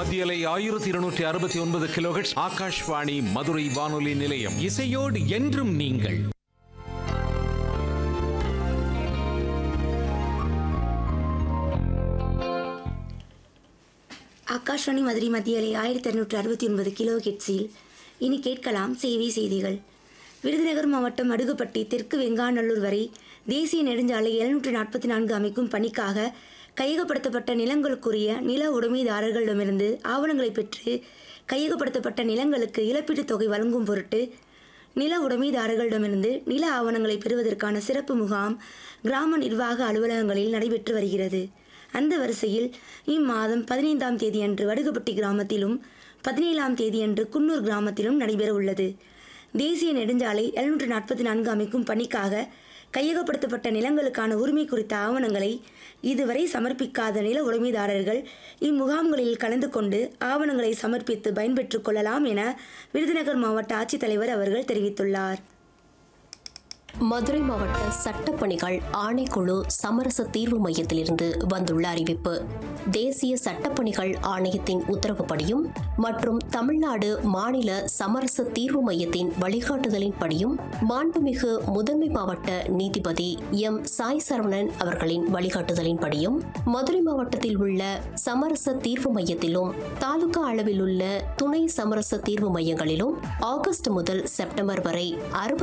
மத்தியலை ஆயிரத்தி இருநூற்றி அறுபத்தி ஒன்பது கிலோஹெட்ஸ் ஆகாஷ்வாணி மதுரை வானொலி நிலையம் இசையோடு என்றும் நீங்கள் ஆகாஷ்வாணி மதுரை மத்தியலை ஆயிரத்தி அறுநூற்று அறுபத்தி ஒன்பது கிலோ ஹெட்ஸில் இனி கேட்கலாம் செய்தி செய்திகள் விருதுநகர் மாவட்டம் அடுகுப்பட்டி தெற்கு வெங்காநல்லூர் வரை தேசிய நெடுஞ்சாலை எழுநூற்று நாற்பத்தி நான்கு அமைக்கும் பணிக்காக கையகப்படுத்தப்பட்ட நிலங்களுக்குரிய நில உடைமைதாரர்களிடமிருந்து ஆவணங்களை பெற்று கையகப்படுத்தப்பட்ட நிலங்களுக்கு இழப்பீட்டுத் தொகை வழங்கும் பொருட்டு நில உடைமைதாரர்களிடமிருந்து நில ஆவணங்களை பெறுவதற்கான சிறப்பு முகாம் கிராம நிர்வாக அலுவலகங்களில் நடைபெற்று வருகிறது அந்த வரிசையில் இம்மாதம் பதினைந்தாம் தேதியன்று வடுகுப்பட்டி கிராமத்திலும் பதினேழாம் தேதியன்று குன்னூர் கிராமத்திலும் நடைபெற உள்ளது தேசிய நெடுஞ்சாலை எழுநூற்று நாற்பத்தி நான்கு அமைக்கும் பணிக்காக கையகப்படுத்தப்பட்ட நிலங்களுக்கான உரிமை குறித்த ஆவணங்களை இதுவரை சமர்ப்பிக்காத நில உடைமைதாரர்கள் இம்முகாம்களில் கலந்து கொண்டு ஆவணங்களை சமர்ப்பித்து பயன்பெற்றுக் கொள்ளலாம் என விருதுநகர் மாவட்ட ஆட்சித்தலைவர் அவர்கள் தெரிவித்துள்ளார் மதுரை மாவட்ட சட்டப்பணிகள் ஆணைக்குழு சமரச தீர்வு மையத்திலிருந்து வந்துள்ள அறிவிப்பு தேசிய சட்டப்பணிகள் ஆணையத்தின் உத்தரவுப்படியும் மற்றும் தமிழ்நாடு மாநில சமரச தீர்வு மையத்தின் வழிகாட்டுதலின்படியும் மாண்புமிகு முதன்மை மாவட்ட நீதிபதி எம் சாய் சரவணன் அவர்களின் வழிகாட்டுதலின்படியும் மதுரை மாவட்டத்தில் உள்ள சமரச தீர்வு மையத்திலும் தாலுகா அளவில் உள்ள துணை சமரச தீர்வு மையங்களிலும் ஆகஸ்ட் முதல் செப்டம்பர் வரை அறுபது